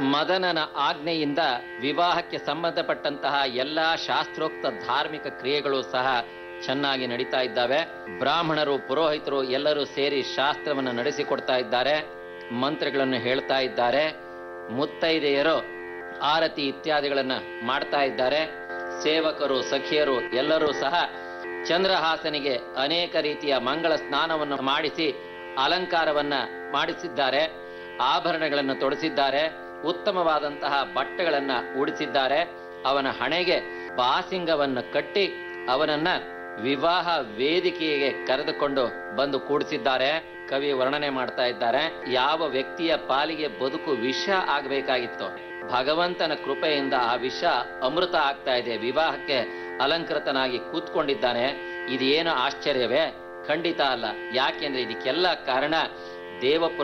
ಮದನನ ಆಜ್ಞೆಯಿಂದ ವಿವಾಹಕ್ಕೆ ಸಂಬಂಧಪಟ್ಟಂತಹ ಎಲ್ಲಾ ಶಾಸ್ತ್ರೋಕ್ತ ಧಾರ್ಮಿಕ ಕ್ರಿಯೆಗಳು ಸಹ ಚೆನ್ನಾಗಿ ನಡೀತಾ ಇದ್ದಾವೆ ಬ್ರಾಹ್ಮಣರು ಪುರೋಹಿತರು ಎಲ್ಲರೂ ಸೇರಿ ಶಾಸ್ತ್ರವನ್ನು ನಡೆಸಿಕೊಡ್ತಾ ಇದ್ದಾರೆ ಮಂತ್ರಗಳನ್ನು ಹೇಳ್ತಾ ಇದ್ದಾರೆ ಮುತ್ತೈದೆಯರು ಆರತಿ ಇತ್ಯಾದಿಗಳನ್ನ ಮಾಡ್ತಾ ಇದ್ದಾರೆ ಸೇವಕರು ಸಖಿಯರು ಎಲ್ಲರೂ ಸಹ ಚಂದ್ರಹಾಸನಿಗೆ ಅನೇಕ ರೀತಿಯ ಮಂಗಳ ಸ್ನಾನವನ್ನು ಮಾಡಿಸಿ ಅಲಂಕಾರವನ್ನ ಮಾಡಿಸಿದ್ದಾರೆ ಆಭರಣಗಳನ್ನು ತೊಡಿಸಿದ್ದಾರೆ ಉತ್ತಮವಾದಂತಹ ಬಟ್ಟೆಗಳನ್ನ ಉಡಿಸಿದ್ದಾರೆ ಅವನ ಹಣೆಗೆ ಬಾಸಿಂಗವನ್ನು ಕಟ್ಟಿ ಅವನನ್ನ ವಿವಾಹ ವೇದಿಕೆಗೆ ಕರೆದುಕೊಂಡು ಬಂದು ಕೂಡಿಸಿದ್ದಾರೆ ಕವಿ ವರ್ಣನೆ ಮಾಡ್ತಾ ಇದ್ದಾರೆ ಯಾವ ವ್ಯಕ್ತಿಯ ಪಾಲಿಗೆ ಬದುಕು ವಿಷ ಆಗಬೇಕಾಗಿತ್ತು ಭಗವಂತನ ಕೃಪೆಯಿಂದ ಆ ವಿಷ ಅಮೃತ ಆಗ್ತಾ ಇದೆ ವಿವಾಹಕ್ಕೆ ಅಲಂಕೃತನಾಗಿ ಕೂತ್ಕೊಂಡಿದ್ದಾನೆ ಇದೇನು ಆಶ್ಚರ್ಯವೇ ಖಂಡಿತ ಅಲ್ಲ ಯಾಕೆಂದ್ರೆ ಇದಕ್ಕೆಲ್ಲ ಕಾರಣ ದೇವಪುರ